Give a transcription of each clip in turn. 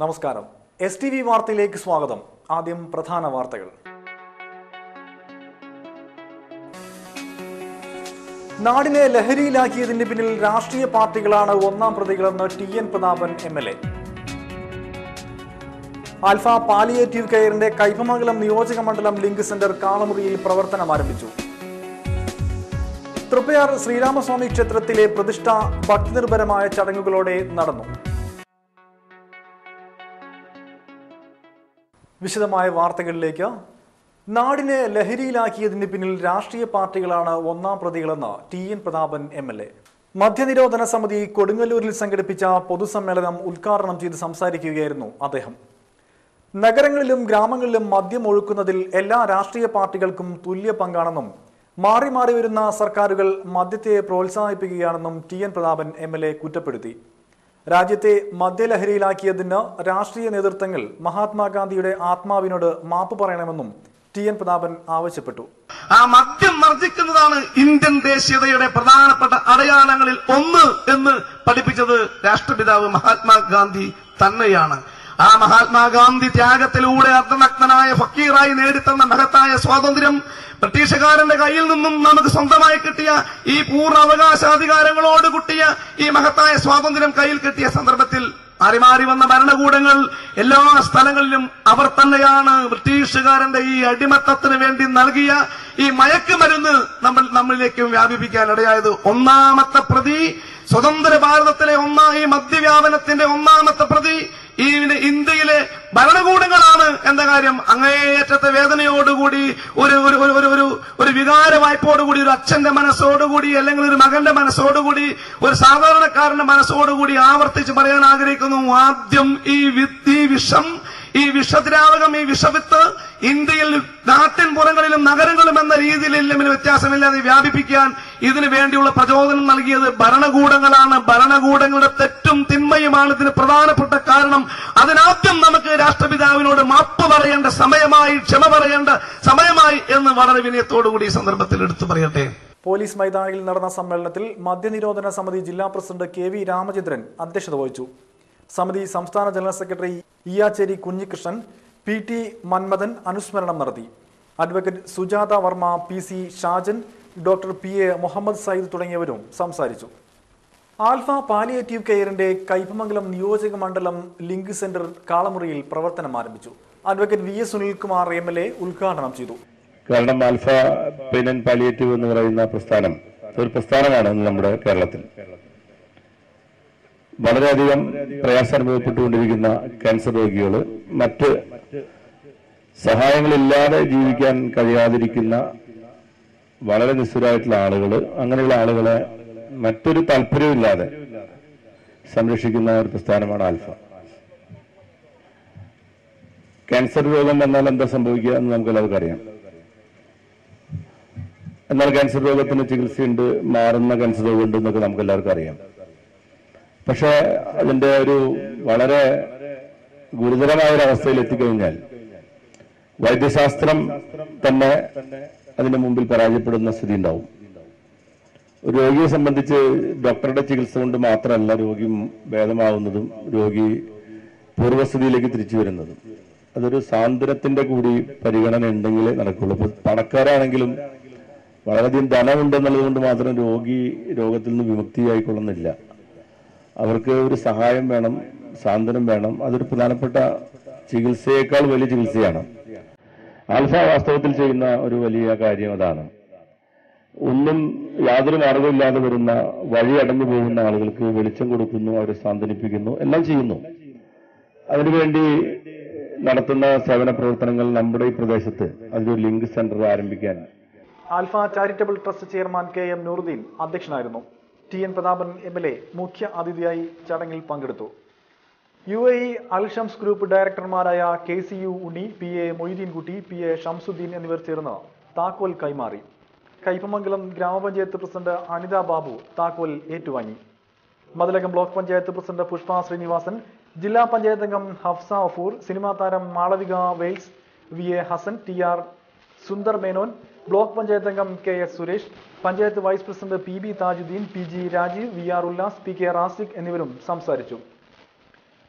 നമസ്കാരം S T V വാർത്തയിലേക്ക് സ്വാഗതം ആദ്യം പ്രധാന വാർത്തകൾ നാടിനെ ലഹരിയിലാക്കിയതിന് പിന്നിൽ രാഷ്ട്രീയ പാർട്ടികളാണ് ഒന്നാം പ്രതികളെന്ന് T N Prathapan M L A Alpha palliative കെയറിന്റെ കൈപ്പമംഗലം നിയോജക മണ്ഡലം ലിങ്ക് സെന്റർ കാളമുറിയിൽ പ്രവർത്തനം ആരംഭിച്ചു തൃപ്പയാർ ശ്രീരാമസ്വാമി ക്ഷേത്രത്തിലെ പ്രതിഷ്ഠ ഭക്തിനിർഭരമായ ചടങ്ങുകളോടെ നടന്നു വിശദമായ വാർത്തകളിലേക്ക് നാടിനെ ലഹരിയിലാക്കിയതിന് പിന്നിൽ രാഷ്ട്രീയ പാർട്ടികളാണ് ഒന്നാം പ്രതികളെന്ന് T N Prathapan M L A മദ്യനിരോധന സമിതി കൊടുങ്ങല്ലൂരിൽ സംഘടിപ്പിച്ച പൊതുസമ്മേളനം ഉദ്ഘാടനം ചെയ്ത് സംസാരിക്കുകയായിരുന്നു അദ്ദേഹം നഗരങ്ങളിലും ഗ്രാമങ്ങളിലും മദ്യം ഒഴുക്കുന്നതിൽ എല്ലാ രാഷ്ട്രീയ പാർട്ടികൾക്കും തുല്യ പങ്കാണെന്നും മാറി മാറി വരുന്ന സർക്കാരുകൾ മദ്യത്തെ പ്രോത്സാഹിപ്പിക്കുകയാണെന്നും T N Prathapan M L A കുറ്റപ്പെടുത്തി രാജ്യത്തെ മദ്യലഹരിയിലാക്കിയതിന് രാഷ്ട്രീയ നേതൃത്വങ്ങൾ മഹാത്മാഗാന്ധിയുടെ ആത്മാവിനോട് മാപ്പ് പറയണമെന്നും ടി എൻ പ്രതാപൻ ആവശ്യപ്പെട്ടു ആ മദ്യം വർദ്ധിക്കുന്നതാണ് ഇന്ത്യൻ ദേശീയതയുടെ പ്രധാനപ്പെട്ട അടയാളങ്ങളിൽ ഒന്ന് എന്ന് പഠിപ്പിച്ചത് രാഷ്ട്രപിതാവ് മഹാത്മാഗാന്ധി തന്നെയാണ് ആ മഹാത്മാഗാന്ധി ത്യാഗത്തിലൂടെ അർദ്ധനഗ്നനായ ഫക്കീറായി നേടിത്തന്ന മഹത്തായ സ്വാതന്ത്ര്യം ബ്രിട്ടീഷുകാരന്റെ കയ്യിൽ നിന്നും നമുക്ക് സ്വന്തമായി കിട്ടിയ ഈ പൂർണ്ണ അവകാശാധികാരങ്ങളോട് കിട്ടിയ ഈ മഹത്തായ സ്വാതന്ത്ര്യം കയ്യിൽ കിട്ടിയ സന്ദർഭത്തിൽ മാറി മാറി വന്ന ഭരണകൂടങ്ങൾ എല്ലാ സ്ഥലങ്ങളിലും അവർ തന്നെയാണ് ബ്രിട്ടീഷുകാരന്റെ ഈ അടിമത്തത്തിന് വേണ്ടി നൽകിയ ഈ മയക്കുമരുന്ന് നമ്മൾ നമ്മളിലേക്കും വ്യാപിപ്പിക്കാൻ ഇടയായത് ഒന്നാമത്തെ പ്രതി സ്വതന്ത്ര ഭാരതത്തിലെ ഒന്നാം ഈ മദ്യവ്യാപനത്തിന്റെ ഒന്നാമത്തെ പ്രതി ഈ ഇന്ത്യയിലെ ഭരണകൂടങ്ങളാണ് എന്ന കാര്യം അങ്ങേയറ്റത്തെ വേദനയോടുകൂടി ഒരു ഒരു ഒരു ഒരു ഒരു ഒരു വികാര വായ്പോടുകൂടി ഒരു അച്ഛന്റെ മനസ്സോടുകൂടി അല്ലെങ്കിൽ ഒരു മകന്റെ മനസ്സോടുകൂടി ഒരു സാധാരണക്കാരന്റെ മനസ്സോടുകൂടി ആവർത്തിച്ച് പറയാൻ ആഗ്രഹിക്കുന്നു ആദ്യം ഈ വിത്ത് ഈ വിഷം ഈ വിഷദ്രാവകം ഈ വിഷവിത്ത് ഇന്ത്യയിൽ നാട്ടിൻ പുറങ്ങളിലും നഗരങ്ങളും എന്ന രീതിയിൽ ഇതിന് വ്യത്യാസമില്ലാതെ വ്യാപിപ്പിക്കാൻ ഇതിനു വേണ്ടിയുള്ള പ്രചോദനം നൽകിയത് ഭരണകൂടങ്ങളാണ് ഭരണകൂടങ്ങളുടെ തെറ്റും തിന്മയുമാണ് ഇതിന് പ്രധാനപ്പെട്ട കാരണം അതിനാദ്യം നമുക്ക് രാഷ്ട്രപിതാവിനോട് മാപ്പ് പറയേണ്ട സമയമായി ക്ഷമ പറയേണ്ട സമയമായി എന്ന് വളരെ വിനയത്തോടുകൂടി ഈ സന്ദർഭത്തിൽ എടുത്തു പറയട്ടെ പോലീസ് മൈതാനിയിൽ നടന്ന സമ്മേളനത്തിൽ മദ്യനിരോധന സമിതി ജില്ലാ പ്രസിഡന്റ് കെ വി രാമചന്ദ്രൻ അധ്യക്ഷത വഹിച്ചു സമിതി സംസ്ഥാന general secretary Iyacheri Kunhikrishnan P T Manmathan അനുസ്മരണം നടത്തി advocate Sujatha Varma P C Shajan doctor P A Muhammad Sayyid തുടങ്ങിയവരും സംസാരിച്ചു ആൽഫ പാലിയേറ്റീവ് കെയറിന്റെ കൈപ്പമംഗലം നിയോജക മണ്ഡലം ലിങ്ക് സെന്റർ കാളമുറിയിൽ പ്രവർത്തനം ആരംഭിച്ചു advocate V S Sunilkumar M L A ഉദ്ഘാടനം ചെയ്തു കാരണം ആൽഫ പെയിൻ ആൻഡ് പാലിയേറ്റീവ് എന്ന് പറയുന്ന പ്രസ്ഥാനം ഒരു പ്രസ്ഥാനമാണ് ഇന്ന് നമ്മുടെ കേരളത്തിൽ വളരെയധികം പ്രയാസം അനുഭവപ്പെട്ടുകൊണ്ടിരിക്കുന്ന ക്യാൻസർ രോഗികൾ മറ്റ് സഹായങ്ങളില്ലാതെ ജീവിക്കാൻ കഴിയാതിരിക്കുന്ന വളരെ നിസ്സുരായിട്ടുള്ള ആളുകൾ അങ്ങനെയുള്ള ആളുകളെ മറ്റൊരു താല്പര്യമില്ലാതെ സംരക്ഷിക്കുന്ന ഒരു പ്രസ്ഥാനമാണ് ആൽഫ ക്യാൻസർ രോഗം വന്നാൽ എന്താ സംഭവിക്കുക എന്ന് നമുക്കെല്ലാവർക്കും അറിയാം എന്നാൽ ക്യാൻസർ രോഗത്തിന് ചികിത്സയുണ്ട് മാറുന്ന ക്യാൻസർ രോഗമുണ്ട് എന്നൊക്കെ നമുക്ക് എല്ലാവർക്കും അറിയാം പക്ഷെ അതിന്റെ ഒരു വളരെ ഗുരുതരമായ ഒരു അവസ്ഥയിൽ എത്തിക്കഴിഞ്ഞാൽ വൈദ്യശാസ്ത്രം തന്നെ അതിന്റെ മുമ്പിൽ പരാജയപ്പെടുന്ന സ്ഥിതി ഉണ്ടാവും ഒരു രോഗിയെ സംബന്ധിച്ച് ഡോക്ടറുടെ ചികിത്സ കൊണ്ട് മാത്രമല്ല രോഗി ഭേദമാവുന്നതും രോഗി പൂർവ്വസ്ഥിതിയിലേക്ക് തിരിച്ചു വരുന്നതും അതൊരു സാന്ത്വനത്തിന്റെ കൂടി പരിഗണന ഉണ്ടെങ്കിലേ നടക്കുള്ളൂ ഇപ്പൊ പണക്കാരാണെങ്കിലും വളരെയധികം ധനമുണ്ടെന്നുള്ളത് കൊണ്ട് മാത്രം രോഗി രോഗത്തിൽ നിന്ന് വിമുക്തിയായിക്കൊള്ളുന്നില്ല അവർക്ക് ഒരു സഹായം വേണം സാന്ത്വനം വേണം അതൊരു പ്രധാനപ്പെട്ട ചികിത്സയേക്കാൾ വലിയ ചികിത്സയാണ് ആൽഫ വാസ്തവത്തിൽ ചെയ്യുന്ന ഒരു വലിയ കാര്യം അതാണ് ഒന്നും യാതൊരു മാർഗമില്ലാതെ വരുന്ന വഴി അടഞ്ഞു പോകുന്ന ആളുകൾക്ക് വെളിച്ചം കൊടുക്കുന്നു അവരെ സാന്ത്വനിപ്പിക്കുന്നു എല്ലാം ചെയ്യുന്നു അതിനുവേണ്ടി നടത്തുന്ന സേവന പ്രവർത്തനങ്ങൾ നമ്മുടെ ഈ പ്രദേശത്ത് അതിലൊരു ലിങ്ക് സെന്റർ ആരംഭിക്കാൻ Alpha charitable trust chairman K M Nooruddin അധ്യക്ഷനായിരുന്നു T N Prathapan M L A മുഖ്യ അതിഥിയായി ചടങ്ങിൽ പങ്കെടുത്തു U A E Al Shams group ഡയറക്ടർമാരായ K C U Unni P A Moideenkutty P A Shamsuddin എന്നിവർ ചേർന്ന് താക്കോൽ കൈമാറി കൈപ്പമംഗലം ഗ്രാമപഞ്ചായത്ത് പ്രസിഡന്റ് അനിത ബാബു താക്കോൽ ഏറ്റുവാങ്ങി മതിലകം ബ്ലോക്ക് പഞ്ചായത്ത് പ്രസിഡന്റ് പുഷ്പ ശ്രീനിവാസൻ ജില്ലാ പഞ്ചായത്ത് അംഗം ഹഫ്സ അഫൂർ സിനിമാ താരം Malavika Wales V A Hasan T R Sundar Menon block panchayat അംഗം K S Suresh panchayat vice president P B Thajuddin P G Rajeev V R Ullas P K Raziq എന്നിവരും സംസാരിച്ചു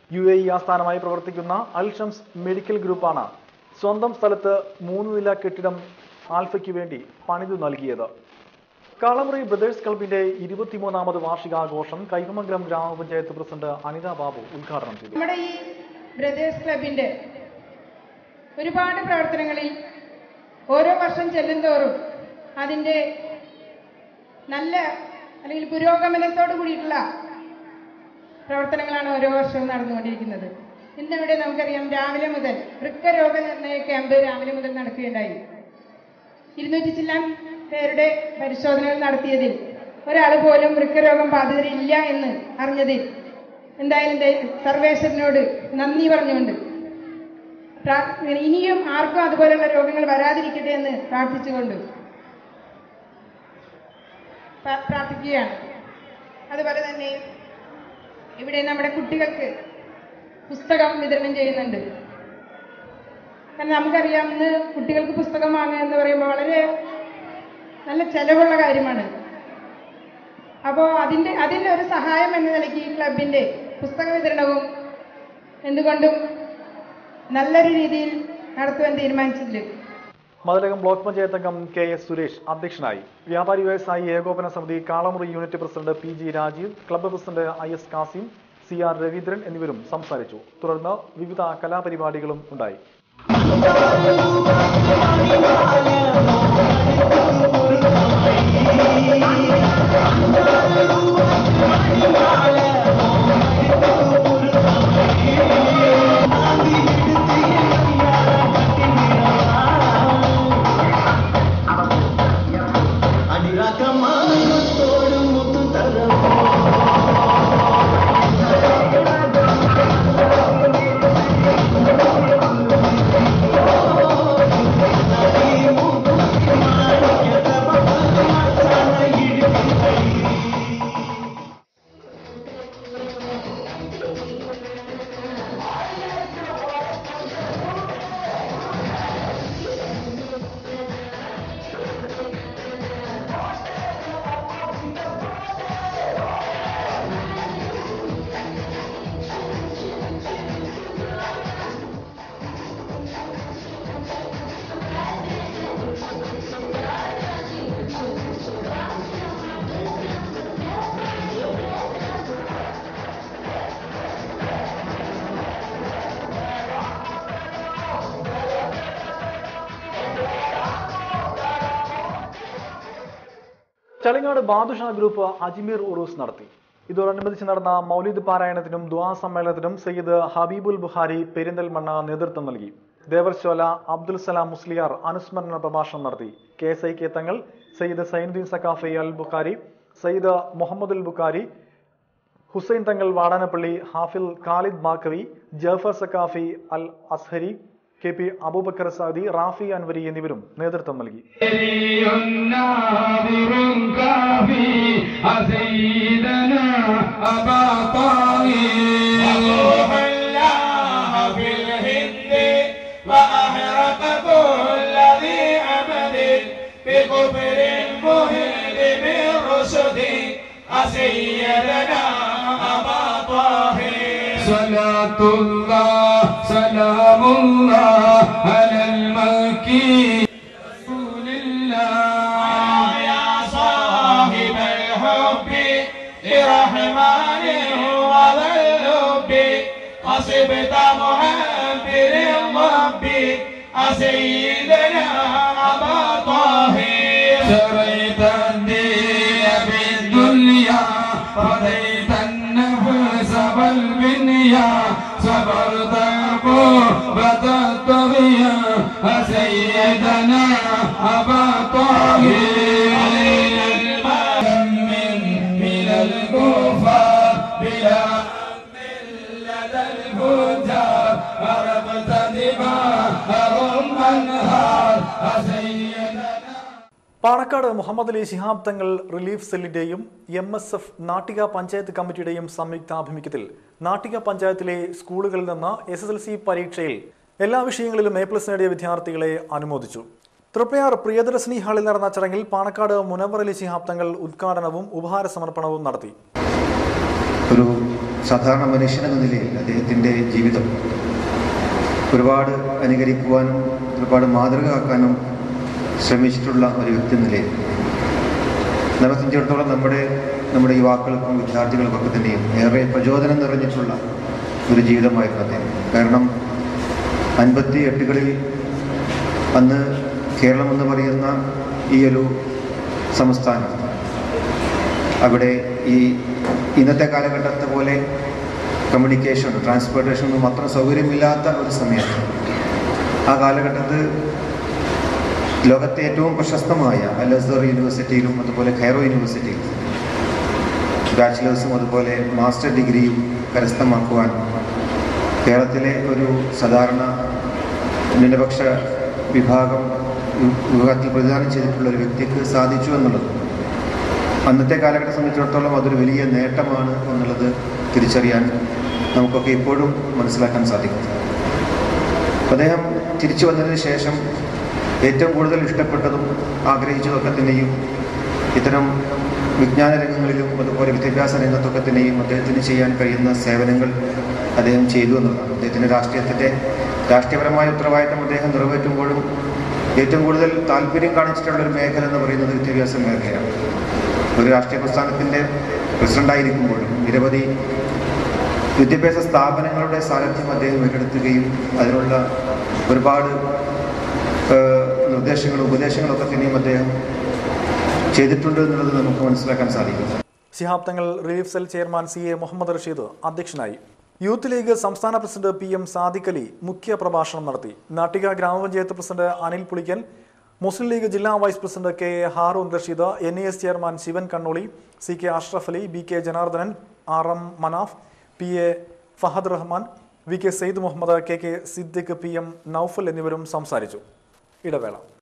യു എ ഇ ആസ്ഥാനമായി പ്രവർത്തിക്കുന്ന അൽ ഷംസ് മെഡിക്കൽ ഗ്രൂപ്പാണ് സ്വന്തം സ്ഥലത്ത് മൂന്ന് നില കെട്ടിടം ആൽഫയ്ക്ക് വേണ്ടി പണിതു നൽകിയത് കാളമുറി ബ്രദേഴ്സ് ക്ലബിന്റെ ഇരുപത്തിമൂന്നാമത് വാർഷികാഘോഷം കൈതമംഗലം ഗ്രാമപഞ്ചായത്ത് പ്രസിഡന്റ് അനിത ബാബു ഉദ്ഘാടനം ചെയ്തു നമ്മുടെ ഈ ബ്രദേഴ്സ് ക്ലബിന്റെ ഒരുപാട് പ്രവർത്തനങ്ങളിൽ ഓരോ വർഷം ചെല്ലുന്തോറും അതിന്റെ നല്ല അല്ലെങ്കിൽ പുരോഗമനത്തോടു കൂടിയിട്ടുള്ള പ്രവർത്തനങ്ങളാണ് ഓരോ വർഷവും നടന്നുകൊണ്ടിരിക്കുന്നത് ഇന്നിവിടെ നമുക്കറിയാം രാവിലെ മുതൽ വൃക്ക രോഗനിർണയ ക്യാമ്പ് രാവിലെ മുതൽ നടക്കുകയുണ്ടായി ഇരുന്നൂറ്റി ചില്ലാൻ പേരുടെ പരിശോധനകൾ നടത്തിയതിൽ ഒരാൾ പോലും വൃക്കരോഗം ബാധിതരില്ല എന്ന് അറിഞ്ഞതിൽ എന്തായാലും ദൈ- സർവേശ്വരനോട് നന്ദി പറഞ്ഞുകൊണ്ട് പ്രാ- ഇനിയും ആർക്കും അതുപോലെയുള്ള രോഗങ്ങൾ വരാതിരിക്കട്ടെ എന്ന് പ്രാർത്ഥിച്ചുകൊണ്ട് പ്ര- പ്രാർത്ഥിക്കുകയാണ് അതുപോലെ തന്നെ ഇവിടെ നമ്മുടെ കുട്ടികൾക്ക് പുസ്തകം വിതരണം ചെയ്യുന്നുണ്ട് കാരണം നമുക്കറിയാം ഇന്ന് കുട്ടികൾക്ക് പുസ്തകം വാങ്ങുക എന്ന് പറയുമ്പോൾ വളരെ നല്ല ചെലവുള്ള കാര്യമാണ് അപ്പോൾ അതിൻ്റെ അതിൻ്റെ ഒരു സഹായം എന്ന നിലയ്ക്ക് ഈ ക്ലബിൻ്റെ പുസ്തക വിതരണവും എന്തുകൊണ്ടും നല്ലൊരു രീതിയിൽ നടത്തുവാൻ തീരുമാനിച്ചിട്ടുണ്ട് മതിലകം ബ്ലോക്ക് പഞ്ചായത്ത് അംഗം കെ എസ് സുരേഷ് അധ്യക്ഷനായി വ്യാപാരി വ്യവസായി ഏകോപന സമിതി Kalamuri unit president P G Rajeev club president I S Kasim C R Raveendran എന്നിവരും സംസാരിച്ചു തുടർന്ന് വിവിധ കലാപരിപാടികളും ഉണ്ടായി അടിറാക്കമാനത്തോടും മുത്തുതരം ചളിങ്ങാട് ബാദുഷാ ഗ്രൂപ്പ് അജ്മീർ ഉറൂസ് നടത്തി ഇതോടനുബന്ധിച്ച് നടന്ന മൗലിദ് പാരായണത്തിനും ദുആ സമ്മേളനത്തിനും സയ്യിദ് ഹബീബുൽ ബുഹാരി പെരിന്തൽമണ്ണ നേതൃത്വം നൽകി ദേവർശോല അബ്ദുൽ സലാം മുസ്ലിയാർ അനുസ്മരണ പ്രഭാഷണം നടത്തി കെ എസ് ഐ കെ തങ്ങൾ സയ്യിദ് സൈനുദ്ദീൻ സക്കാഫി അൽ ബുഖാരി സയ്യിദ് മുഹമ്മദുൽ ബുഖാരി ഹുസൈൻ തങ്ങൾ വാടാനപ്പള്ളി ഹാഫിൽ ഖാലിദ് മാക്കവി ജഫർ സക്കാഫി അൽ അസ്ഹരി കെ പി അബൂബക്കർ സാദി റാഫി അൻവരി എന്നിവരും നേതൃത്വം നൽകി ناظر كافي سيدنا أبا طاهر الله في الهند وأحرق كل ذي عمد بكفر مهد بالرشد سيدنا أبا طاهر صلاة الله سلام الله على المكي رسول الله يا صاحب الحب لرحمن وذا اللب أصبت محبر الرب سيدنا أبا طاهر شريت الدين بالدنيا رضيت النفس والبنيا صبرت قربة الطغية سيدنا أبا طاهر علينا المن من الكفار بلا لدى الفجار غرقت دماءهم أنهار سيدنا പാണക്കാട് മുഹമ്മദ് അലി ശിഹാബ് തങ്ങൾ റിലീഫ് സെല്ലിന്റെയും M S F Nattika panchayat കമ്മിറ്റിയുടെയും സംയുക്താഭിമുഖ്യത്തിൽ നാട്ടിക പഞ്ചായത്തിലെ സ്കൂളുകളിൽ നിന്ന് എസ് എസ് എൽ സി പരീക്ഷയിൽ എല്ലാ വിഷയങ്ങളിലും എ പ്ലസ് നേടിയ വിദ്യാർത്ഥികളെ അനുമോദിച്ചു തൃപ്പയാർ പ്രിയദർശിനി ഹാളിൽ നടന്ന ചടങ്ങിൽ പാണക്കാട് മുനവർ അലി ശിഹാബ് തങ്ങൾ ഉദ്ഘാടനവും ഉപഹാര സമർപ്പണവും നടത്തി ഒരു സാധാരണ മനുഷ്യനെന്ന നിലയിൽ അദ്ദേഹത്തിൻ്റെ ജീവിതം ഒരുപാട് അനുകരിക്കുവാനും ഒരുപാട് മാതൃകയാക്കാനും ശ്രമിച്ചിട്ടുള്ള ഒരു വ്യക്തി എന്ന നിലയിൽ നമ്മെ സംബന്ധിച്ചിടത്തോളം നമ്മുടെ നമ്മുടെ യുവാക്കൾക്കും വിദ്യാർത്ഥികൾക്കും ഒക്കെ തന്നെയും ഏറെ പ്രചോദനം നിറഞ്ഞിട്ടുള്ള ഒരു ജീവിതമായിരുന്നു അദ്ദേഹം കാരണം അൻപത്തി എട്ടുകളിൽ അന്ന് കേരളം എന്ന് പറയുന്ന ഈ ഒരു സംസ്ഥാനം അവിടെ ഈ ഇന്നത്തെ കാലഘട്ടത്തെ പോലെ കമ്മ്യൂണിക്കേഷൻ ട്രാൻസ്പോർട്ടേഷൻ ഒന്നും അത്ര സൗകര്യമില്ലാത്ത ഒരു സമയത്ത് ആ കാലഘട്ടത്ത് ലോകത്തെ ഏറ്റവും പ്രശസ്തമായ അൽ അസ്ഹർ യൂണിവേഴ്സിറ്റിയിലും അതുപോലെ ഖൈറോ യൂണിവേഴ്സിറ്റിയിലും ബാച്ചിലേഴ്സും അതുപോലെ മാസ്റ്റർ ഡിഗ്രിയും കരസ്ഥമാക്കുവാൻ കേരളത്തിലെ ഒരു സാധാരണ ന്യൂനപക്ഷ വിഭാഗം വി- വിഭാഗത്തിൽ പ്രതിദാനം ചെയ്തിട്ടുള്ള ഒരു വ്യക്തിക്ക് സാധിച്ചു എന്നുള്ളത് അന്നത്തെ കാലഘട്ടത്തെ സംബന്ധിച്ചിടത്തോളം അതൊരു വലിയ നേട്ടമാണ് എന്നുള്ളത് തിരിച്ചറിയാൻ നമുക്കൊക്കെ ഇപ്പോഴും മനസ്സിലാക്കാൻ സാധിക്കും അദ്ദേഹം തിരിച്ചു വന്നതിന് ശേഷം ഏറ്റവും കൂടുതൽ ഇഷ്ടപ്പെട്ടതും ആഗ്രഹിച്ചതൊക്കെ തന്നെയും ഇത്തരം വിജ്ഞാന രംഗങ്ങളിലും അതുപോലെ വിദ്യാഭ്യാസ രംഗത്തൊക്കെ തന്നെയും അദ്ദേഹത്തിന് ചെയ്യാൻ കഴിയുന്ന സേവനങ്ങൾ അദ്ദേഹം ചെയ്തു എന്നുള്ളതാണ് അദ്ദേഹത്തിൻ്റെ രാഷ്ട്രീയത്തിൻ്റെ രാഷ്ട്രീയപരമായ ഉത്തരവാദിത്തം അദ്ദേഹം നിറവേറ്റുമ്പോഴും ഏറ്റവും കൂടുതൽ താല്പര്യം കാണിച്ചിട്ടുള്ള ഒരു മേഖല എന്ന് പറയുന്നത് വിദ്യാഭ്യാസ മേഖലയാണ് ഒരു രാഷ്ട്രീയ പ്രസ്ഥാനത്തിൻ്റെ പ്രസിഡന്റായിരിക്കുമ്പോഴും നിരവധി വിദ്യാഭ്യാസ സ്ഥാപനങ്ങളുടെ സാരഥ്യം അദ്ദേഹം ഏറ്റെടുക്കുകയും അതിനുള്ള ഒരുപാട് ഏഹ്, നിർദ്ദേശങ്ങളും ഉപദേശങ്ങളൊക്കെ തന്നെയും അദ്ദേഹം ചെയ്തിട്ടുണ്ട് എന്നുള്ളത് നമുക്ക് മനസ്സിലാക്കാൻ സാധിക്കും Shihab Thangal relief cell chairman C A Muhammad Rasheed അധ്യക്ഷനായി യൂത്ത് ലീഗ് സംസ്ഥാന പ്രസിഡന്റ് പി എം സാദിഖ് അലി മുഖ്യ പ്രഭാഷണം നടത്തി നാട്ടിക ഗ്രാമപഞ്ചായത്ത് പ്രസിഡന്റ് അനിൽ പുളിക്കൽ മുസ്ലിം ലീഗ് ജില്ലാ vice president K A Haroon Rasheed N S chairman Sivan Kannoli C K Ashraf Ali B K Janardhanan R M Manaf P A Fahad Rahman V K Sayed Muhammad K K Siddique P M Noufal എന്നിവരും സംസാരിച്ചു ഇടവേള